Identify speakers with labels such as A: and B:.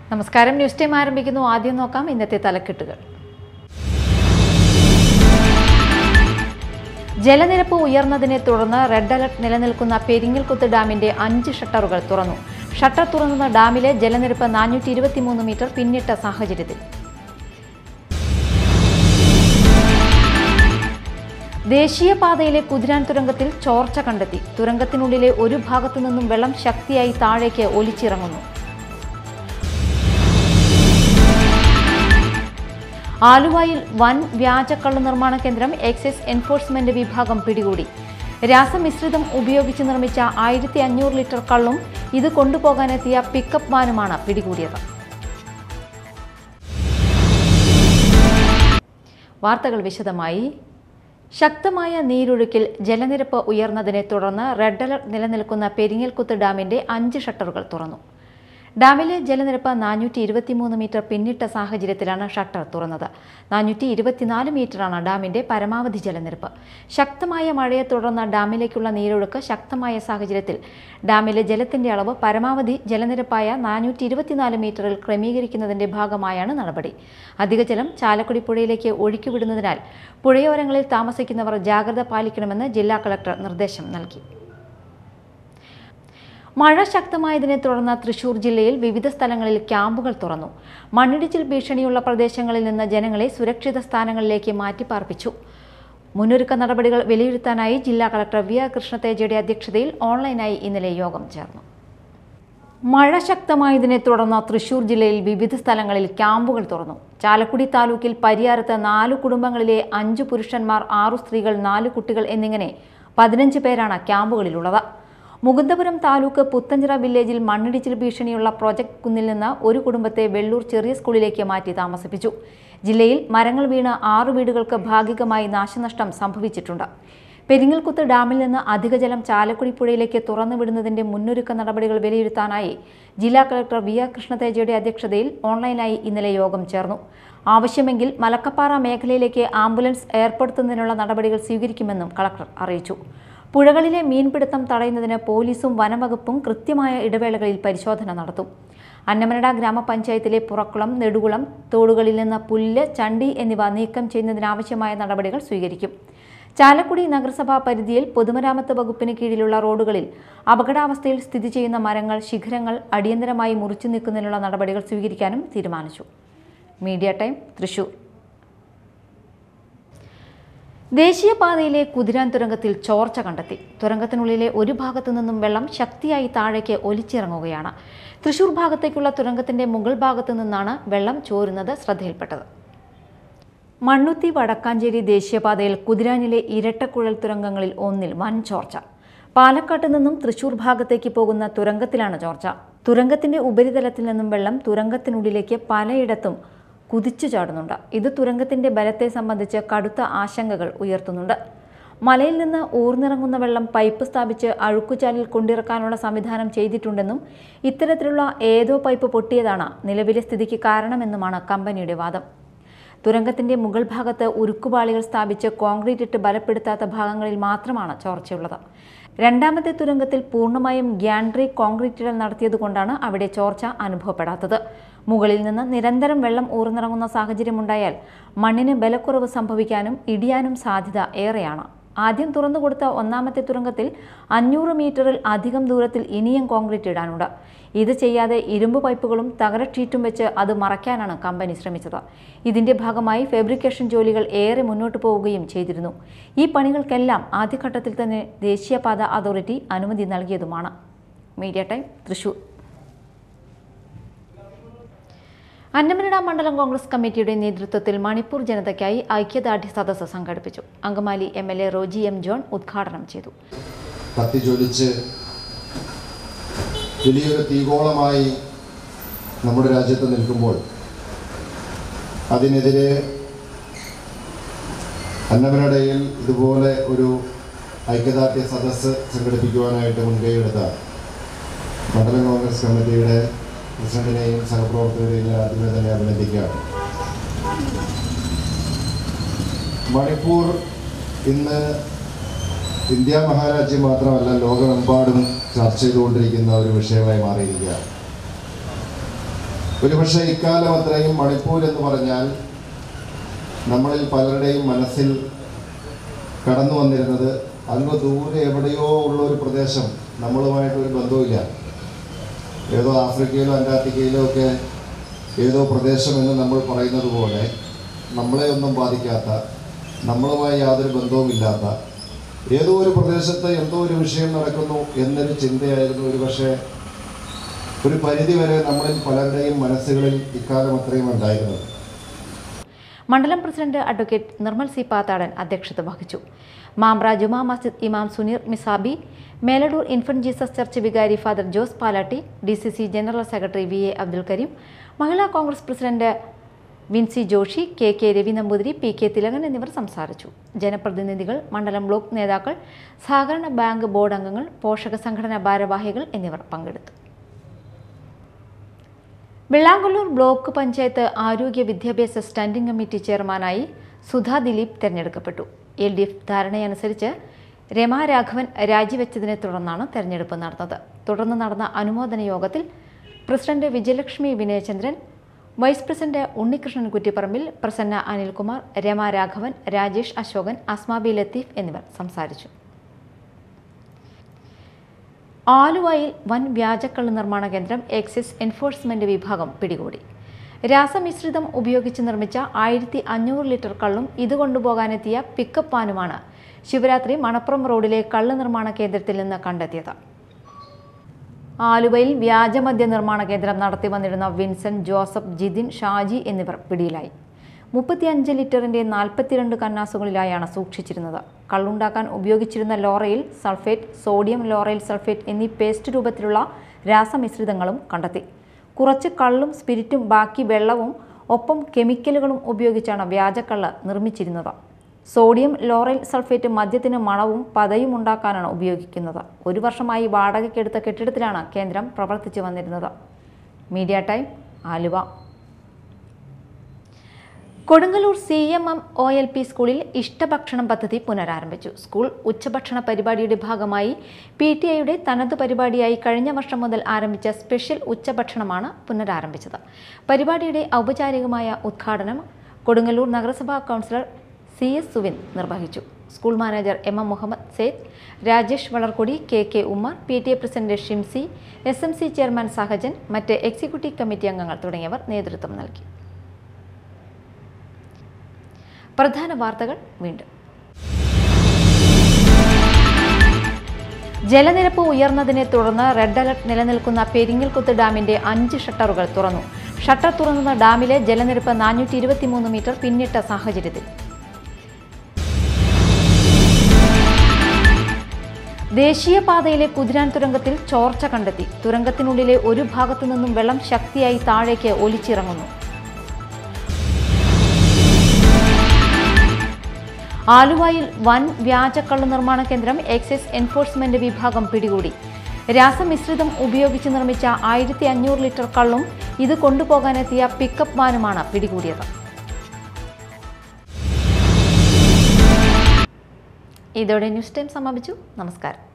A: നമസ്കാരം news time ആരംഭിക്കുന്നു ആദ്യം നോക്കാം ഇന്നത്തെ തലക്കെട്ടുകൾ ജലനിരപ്പ് ഉയർന്നതിനെ തുടർന്ന് റെഡ് അലർട്ട് നിലനിൽക്കുന്ന പെരിങ്ങൽകുത്ത് ഡാമിന്റെ അഞ്ച് ഷട്ടറുകൾ തുറന്നു ഷട്ടർ തുറന്ന ഡാമിലെ ജലനിരപ്പ് നാനൂറ്റി ഇരുപത്തിമൂന്ന് മീറ്റർ പിന്നിട്ട സാഹചര്യത്തിൽ ദേശീയപാതയിലെ കുതിരാൻ തുരങ്കത്തിൽ ചോർച്ച കണ്ടെത്തി തുരങ്കത്തിനുള്ളിലെ ഒരു ഭാഗത്തു നിന്നും വെള്ളം ശക്തിയായി താഴേക്ക് ഒലിച്ചിറങ്ങുന്നു ആലുവായിൽ വൻ വ്യാജ കള്ളു നിർമ്മാണ കേന്ദ്രം എക്സൈസ് എൻഫോഴ്സ്മെന്റ് വിഭാഗം പിടികൂടി രാസമിശ്രിതം ഉപയോഗിച്ച് നിർമ്മിച്ച ആയിരത്തി അഞ്ഞൂറ് ലിറ്റർ കള്ളും ഇത് കൊണ്ടുപോകാനെത്തിയ പിക്കപ്പ് വാനുമാണ് പിടികൂടിയത് വാർത്തകൾ വിശദമായി ശക്തമായ നീരൊഴുക്കിൽ ജലനിരപ്പ് ഉയർന്നതിനെ തുടർന്ന് റെഡ് അലർട്ട് നിലനിൽക്കുന്ന പെരിങ്ങൽകുത്ത് ഡാമിന്റെ അഞ്ച് ഷട്ടറുകൾ തുറന്നു ഡാമിലെ ജലനിരപ്പ് നാനൂറ്റി ഇരുപത്തിമൂന്ന് മീറ്റർ പിന്നിട്ട സാഹചര്യത്തിലാണ് ഷട്ടർ തുറന്നത് നാനൂറ്റി ഇരുപത്തിനാല് മീറ്ററാണ് ഡാമിന്റെ പരമാവധി ജലനിരപ്പ് ശക്തമായ മഴയെ തുടർന്ന് ഡാമിലേക്കുള്ള നീരൊഴുക്ക് ശക്തമായ സാഹചര്യത്തിൽ ഡാമിലെ ജലത്തിന്റെ അളവ് പരമാവധി ജലനിരപ്പായ നാനൂറ്റി ഇരുപത്തിനാല് മീറ്ററിൽ ക്രമീകരിക്കുന്നതിന്റെ ഭാഗമായാണ് നടപടി അധിക ജലം ചാലക്കുടി പുഴയിലേക്ക് ഒഴുക്കിവിടുന്നതിനാൽ പുഴയോരങ്ങളിൽ താമസിക്കുന്നവർ ജാഗ്രത പാലിക്കണമെന്ന് ജില്ലാ കളക്ടർ നിർദ്ദേശം നൽകി മഴ ശക്തമായതിനെ തുടർന്ന് തൃശൂർ ജില്ലയിൽ വിവിധ സ്ഥലങ്ങളിൽ ക്യാമ്പുകൾ തുറന്നു മണ്ണിടിച്ചിൽ ഭീഷണിയുള്ള പ്രദേശങ്ങളിൽ നിന്ന് ജനങ്ങളെ സുരക്ഷിത സ്ഥാനങ്ങളിലേക്ക് മാറ്റിപ്പാർപ്പിച്ചു മുന്നൊരുക്ക നടപടികൾ വിലയിരുത്താനായി ജില്ലാ കളക്ടർ വി ആർ കൃഷ്ണതേജയുടെ അധ്യക്ഷതയിൽ ഓൺലൈനായി ഇന്നലെ യോഗം ചേർന്നു മഴ ശക്തമായതിനെ തുടർന്ന് തൃശൂർ ജില്ലയിൽ വിവിധ സ്ഥലങ്ങളിൽ ക്യാമ്പുകൾ തുറന്നു ചാലക്കുടി താലൂക്കിൽ പരിയാരത്ത് നാലു കുടുംബങ്ങളിലെ അഞ്ചു പുരുഷന്മാർ ആറു സ്ത്രീകൾ നാല് കുട്ടികൾ എന്നിങ്ങനെ പതിനഞ്ച് പേരാണ് ക്യാമ്പുകളിലുള്ളത് മുകുന്ദപുരം താലൂക്ക് പുത്തഞ്ചിറ വില്ലേജിൽ മണ്ണിടിച്ചിൽ ഭീഷണിയുള്ള പ്രോജക്ട് കുന്നിൽ നിന്ന് ഒരു കുടുംബത്തെ വെള്ളൂർ ചെറിയ സ്കൂളിലേക്ക് മാറ്റി താമസിപ്പിച്ചു ജില്ലയിൽ മരങ്ങൾ വീണ് ആറു വീടുകൾക്ക് ഭാഗികമായി നാശനഷ്ടം സംഭവിച്ചിട്ടുണ്ട് പെരിങ്ങൽകുത്ത് ഡാമിൽ നിന്ന് അധിക ജലം ചാലക്കുടി പുഴയിലേക്ക് തുറന്നുവിടുന്നതിന്റെ മുന്നൊരുക്ക നടപടികൾ വിലയിരുത്താനായി ജില്ലാ കളക്ടർ വി ആർ കൃഷ്ണതേജയുടെ അധ്യക്ഷതയിൽ ഓൺലൈനായി ഇന്നലെ യോഗം ചേർന്നു ആവശ്യമെങ്കിൽ മലക്കപ്പാറ മേഖലയിലേക്ക് ആംബുലൻസ് ഏർപ്പെടുത്തുന്നതിനുള്ള നടപടികൾ സ്വീകരിക്കുമെന്നും കളക്ടർ അറിയിച്ചു പുഴകളിലെ മീൻപിടുത്തം തടയുന്നതിന് പോലീസും വനംവകുപ്പും കൃത്യമായ ഇടവേളകളിൽ പരിശോധന നടത്തും അന്നമനട ഗ്രാമപഞ്ചായത്തിലെ പുറക്കുളം നെടുകുളം തോടുകളിൽ നിന്ന് പുല്ല് ചണ്ടി എന്നിവ നീക്കം ചെയ്യുന്നതിനാവശ്യമായ നടപടികൾ സ്വീകരിക്കും ചാലക്കുടി നഗരസഭാ പരിധിയിൽ പൊതുമരാമത്ത് വകുപ്പിന് കീഴിലുള്ള റോഡുകളിൽ അപകടാവസ്ഥയിൽ സ്ഥിതി ചെയ്യുന്ന മരങ്ങൾ ശിഖരങ്ങൾ അടിയന്തരമായി മുറിച്ചു നീക്കുന്നതിനുള്ള നടപടികൾ സ്വീകരിക്കാനും തീരുമാനിച്ചു മീഡിയ ടൈം തൃശൂർ ദേശീയപാതയിലെ കുതിരാൻ തുരങ്കത്തിൽ ചോർച്ച കണ്ടെത്തി തുരങ്കത്തിനുള്ളിലെ ഒരു ഭാഗത്തു നിന്നും വെള്ളം ശക്തിയായി താഴേക്ക് ഒലിച്ചിറങ്ങുകയാണ് തൃശൂർ ഭാഗത്തേക്കുള്ള തുരങ്കത്തിന്റെ മുകൾ ഭാഗത്തു നിന്നാണ് വെള്ളം ചോരുന്നത് ശ്രദ്ധയിൽപ്പെട്ടത് മണ്ണുത്തി വടക്കാഞ്ചേരി ദേശീയപാതയിൽ കുതിരാനിലെ ഇരട്ടക്കുഴൽ തുരങ്കങ്ങളിൽ ഒന്നിൽ വൻ ചോർച്ച പാലക്കാട്ട് നിന്നും തൃശൂർ ഭാഗത്തേക്ക് പോകുന്ന തുരങ്കത്തിലാണ് ചോർച്ച തുരങ്കത്തിന്റെ ഉപരിതലത്തിൽ നിന്നും വെള്ളം തുരങ്കത്തിനുള്ളിലേക്ക് പലയിടത്തും കുതിച്ചു ചാടുന്നുണ്ട് ഇത് തുരങ്കത്തിന്റെ ബലത്തെ സംബന്ധിച്ച് കടുത്ത ആശങ്കകൾ ഉയർത്തുന്നുണ്ട് മലയിൽ നിന്ന് ഊർന്നിറങ്ങുന്ന വെള്ളം പൈപ്പ് സ്ഥാപിച്ച് അഴുക്കുചാലിൽ കൊണ്ടിറക്കാനുള്ള സംവിധാനം ചെയ്തിട്ടുണ്ടെന്നും ഇത്തരത്തിലുള്ള ഏതോ പൈപ്പ് പൊട്ടിയതാണ് നിലവിലെ സ്ഥിതിക്ക് കാരണമെന്നുമാണ് കമ്പനിയുടെ വാദം തുരങ്കത്തിന്റെ മുകൾ ഭാഗത്ത് ഉരുക്കുപാളികൾ സ്ഥാപിച്ച് കോൺക്രീറ്റ് ഇട്ട് ബലപ്പെടുത്താത്ത ഭാഗങ്ങളിൽ മാത്രമാണ് ചോർച്ചയുള്ളത് രണ്ടാമത്തെ തുരങ്കത്തിൽ പൂർണ്ണമായും ഗ്യാൻഡ്രി കോൺക്രീറ്റുകൾ നടത്തിയതുകൊണ്ടാണ് അവിടെ ചോർച്ച അനുഭവപ്പെടാത്തത് മുകളിൽ നിന്ന് നിരന്തരം വെള്ളം ഊർന്നിറങ്ങുന്ന സാഹചര്യമുണ്ടായാൽ മണ്ണിന് ബലക്കുറവ് സംഭവിക്കാനും ഇടിയാനും സാധ്യത ഏറെയാണ് ആദ്യം തുറന്നുകൊടുത്ത ഒന്നാമത്തെ തുരങ്കത്തിൽ അഞ്ഞൂറ് മീറ്ററിൽ അധികം ദൂരത്തിൽ ഇനിയും കോൺക്രീറ്റ് ഇടാനുണ്ട് ഇത് ചെയ്യാതെ ഇരുമ്പ് പൈപ്പുകളും തകര ഷീറ്റും വെച്ച് അത് മറയ്ക്കാനാണ് കമ്പനി ശ്രമിച്ചത് ഇതിന്റെ ഭാഗമായി ഫാബ്രിക്കേഷൻ ജോലികൾ ഏറെ മുന്നോട്ട് പോവുകയും ചെയ്തിരുന്നു ഈ പണികൾക്കെല്ലാം ആദ്യഘട്ടത്തിൽ തന്നെ ദേശീയപാത അതോറിറ്റി അനുമതി നൽകിയതുമാണ് മീഡിയ ടൈം തൃശൂർ അന്നമനട മണ്ഡലം കോൺഗ്രസ് കമ്മിറ്റിയുടെ നേതൃത്വത്തിൽ മണിപ്പൂർ ജനതയ്ക്കായി ഐക്യദാർഢ്യ സദസ്സ് സംഘടിപ്പിച്ചു Angamaly M L A Roji M John ഉദ്ഘാടനം ചെയ്തു
B: കത്തിജ്വലിച്ച് വലിയൊരു തീഗോളമായി നമ്മുടെ രാജ്യത്ത് നിൽക്കുമ്പോൾ അതിനെതിരെ അന്നമനടയിൽ ഇതുപോലെ ഒരു ഐക്യദാർഢ്യ സദസ്സ് സംഘടിപ്പിക്കുവാനായിട്ട് മുൻകൈയെടുത്ത മണ്ഡലം കോൺഗ്രസ് കമ്മിറ്റിയുടെ പ്രസിഡന്റിനെയും സഹപ്രവർത്തകരെയും ഞാൻ ആദ്യമേ തന്നെ അഭിനന്ദിക്കുകയാണ് മണിപ്പൂർ ഇന്ന് ഇന്ത്യ മഹാരാജ്യം മാത്രമല്ല ലോകമെമ്പാടും ചർച്ച ചെയ്തുകൊണ്ടിരിക്കുന്ന ഒരു വിഷയമായി മാറിയിരിക്കുകയാണ് ഒരുപക്ഷെ ഇക്കാലം അത്രയും മണിപ്പൂർ എന്ന് പറഞ്ഞാൽ നമ്മളിൽ പലരുടെയും മനസ്സിൽ കടന്നു വന്നിരുന്നത് അങ്ങ് ദൂരെ എവിടെയോ ഉള്ള ഒരു പ്രദേശം നമ്മളുമായിട്ടൊരു ബന്ധവുമില്ല ഏതോ ആഫ്രിക്കയിലോ അന്റാർട്ടിക്കയിലോ ഒക്കെ ഏതോ പ്രദേശം എന്ന് നമ്മൾ പറയുന്നത് പോലെ നമ്മളെ ഒന്നും ബാധിക്കാത്ത നമ്മളുമായി യാതൊരു ബന്ധവുമില്ലാത്ത ഏതോ ഒരു പ്രദേശത്ത് എന്തോ ഒരു വിഷയം നടക്കുന്നു എന്നൊരു ചിന്തയായിരുന്നു ഒരു പക്ഷേ ഒരു പരിധിവരെ നമ്മളിൽ പലരുടെയും മനസ്സുകളിൽ ഇക്കാലം അത്രയും ഉണ്ടായിരുന്നത്
A: മണ്ഡലം president advocate Nirmal C Pathadan അധ്യക്ഷത വഹിച്ചു മാമ്പ്ര ജുമാ മസ്ജിദ് ഇമാം Suneer Misabi Meladoor infant Jesus church വികാരി father Jose Palatty D C C general secretary V A Abdul Kareem Mahila Congress president Vincy Joshi K K Ravi Namboothiri P K Thilakan എന്നിവർ സംസാരിച്ചു ജനപ്രതിനിധികൾ മണ്ഡലം ബ്ലോക്ക് നേതാക്കൾ സഹകരണ ബാങ്ക് ബോർഡ് അംഗങ്ങൾ പോഷക സംഘടനാ ഭാരവാഹികൾ എന്നിവർ പങ്കെടുത്തു വെള്ളാങ്കല്ലൂർ ബ്ലോക്ക് പഞ്ചായത്ത് ആരോഗ്യ വിദ്യാഭ്യാസ സ്റ്റാൻഡിംഗ് കമ്മിറ്റി ചെയർമാനായി സുധാ ദിലീപ് തെരഞ്ഞെടുക്കപ്പെട്ടു എൽ ഡി എഫ് ധാരണയനുസരിച്ച് രമാ രാഘവൻ രാജിവെച്ചതിനെ തുടർന്നാണ് തെരഞ്ഞെടുപ്പ് നടന്നത് തുടർന്ന് നടന്ന അനുമോദന യോഗത്തിൽ president Vijayalakshmi Vinayachandran vice president Unnikrishnan Kuttiparambil Prasanna Anilkumar Rama Raghavan Rajesh Asokan Asmabi Latheef എന്നിവർ സംസാരിച്ചു ആലുവയിൽ വൻ വ്യാജക്കള്ള് നിർമ്മാണ കേന്ദ്രം എക്സൈസ് എൻഫോഴ്സ്മെന്റ് വിഭാഗം പിടികൂടി രാസമിശ്രിതം ഉപയോഗിച്ച് നിർമ്മിച്ച ആയിരത്തി അഞ്ഞൂറ് ലിറ്റർ കള്ളും ഇത് കൊണ്ടുപോകാനെത്തിയ പിക്കപ്പ് വാനുമാണ് ശിവരാത്രി മണപ്പുറം റോഡിലെ കള്ള് നിർമ്മാണ കേന്ദ്രത്തിൽ നിന്ന് കണ്ടെത്തിയത് ആലുവയിൽ വ്യാജമദ്യ നിർമ്മാണ കേന്ദ്രം നടത്തി വന്നിരുന്ന വിൻസെന്റ് ജോസഫ് ജിതിൻ ഷാജി എന്നിവർ പിടിയിലായി മുപ്പത്തിയഞ്ച് ലിറ്ററിന്റെ നാൽപ്പത്തിരണ്ട് കന്നാസുകളിലായാണ് സൂക്ഷിച്ചിരുന്നത് കള്ളുണ്ടാക്കാൻ ഉപയോഗിച്ചിരുന്ന lauryl sulphate sodium lauryl sulphate എന്നീ പേസ്റ്റ് രൂപത്തിലുള്ള രാസമിശ്രിതങ്ങളും കണ്ടെത്തി കുറച്ച് കള്ളും സ്പിരിറ്റും ബാക്കി വെള്ളവും ഒപ്പം കെമിക്കലുകളും ഉപയോഗിച്ചാണ് വ്യാജക്കള്ള് നിർമ്മിച്ചിരുന്നത് സോഡിയം ലോറൈൽ സൾഫേറ്റ് മദ്യത്തിന് മണവും പതയും ഉണ്ടാക്കാനാണ് ഉപയോഗിക്കുന്നത് ഒരു വർഷമായി വാടകയ്ക്കെടുത്ത കെട്ടിടത്തിലാണ് കേന്ദ്രം പ്രവർത്തിച്ചു വന്നിരുന്നത് media time Aluva Kodungallur C M M O L P സ്കൂളിൽ ഇഷ്ടഭക്ഷണം പദ്ധതി പുനരാരംഭിച്ചു സ്കൂൾ ഉച്ചഭക്ഷണ പരിപാടിയുടെ ഭാഗമായി പി ടി ഐയുടെ തനത് പരിപാടിയായി കഴിഞ്ഞ വർഷം മുതൽ ആരംഭിച്ച സ്പെഷ്യൽ ഉച്ചഭക്ഷണമാണ് പുനരാരംഭിച്ചത് പരിപാടിയുടെ ഔപചാരികമായ ഉദ്ഘാടനം കൊടുങ്ങല്ലൂർ നഗരസഭാ കൗൺസിലർ സി എസ് സുവിൻ നിർവഹിച്ചു school manager M M Muhammad Sayed Rajesh Valarkodi K K Ummer P T A president Shimsy S M C chairman Sahajan മറ്റ് എക്സിക്യൂട്ടീവ് കമ്മിറ്റി അംഗങ്ങൾ തുടങ്ങിയവർ നേതൃത്വം നൽകി പ്രധാന വാർത്തകൾ വീണ്ടും ജലനിരപ്പ് ഉയർന്നതിനെ തുടർന്ന് റെഡ് അലർട്ട് നിലനിൽക്കുന്ന പെരിങ്ങൽകുത്ത് ഡാമിന്റെ അഞ്ച് ഷട്ടറുകൾ തുറന്നു ഷട്ടർ തുറന്ന ഡാമിലെ ജലനിരപ്പ് നാനൂറ്റി ഇരുപത്തിമൂന്ന് മീറ്റർ പിന്നിട്ട സാഹചര്യത്തിൽ ദേശീയപാതയിലെ കുതിരാൻ തുരങ്കത്തിൽ ചോർച്ച കണ്ടെത്തി തുരങ്കത്തിനുള്ളിലെ ഒരു ഭാഗത്തു നിന്നും വെള്ളം ശക്തിയായി താഴേക്ക് ഒലിച്ചിറങ്ങുന്നു ആലുവയിൽ വൻ വ്യാജക്കള്ള് നിർമ്മാണ കേന്ദ്രം എക്സൈസ് എൻഫോഴ്സ്മെന്റ് വിഭാഗം പിടികൂടി രാസമിശ്രിതം ഉപയോഗിച്ച് നിർമ്മിച്ച ആയിരത്തി അഞ്ഞൂറ് ലിറ്റർ കള്ളും ഇത് കൊണ്ടുപോകാനെത്തിയ പിക്കപ്പ് വാനുമാണ് പിടികൂടിയത് ഇതോടെ ന്യൂസ് ടൈം സമാപിച്ചു നമസ്കാരം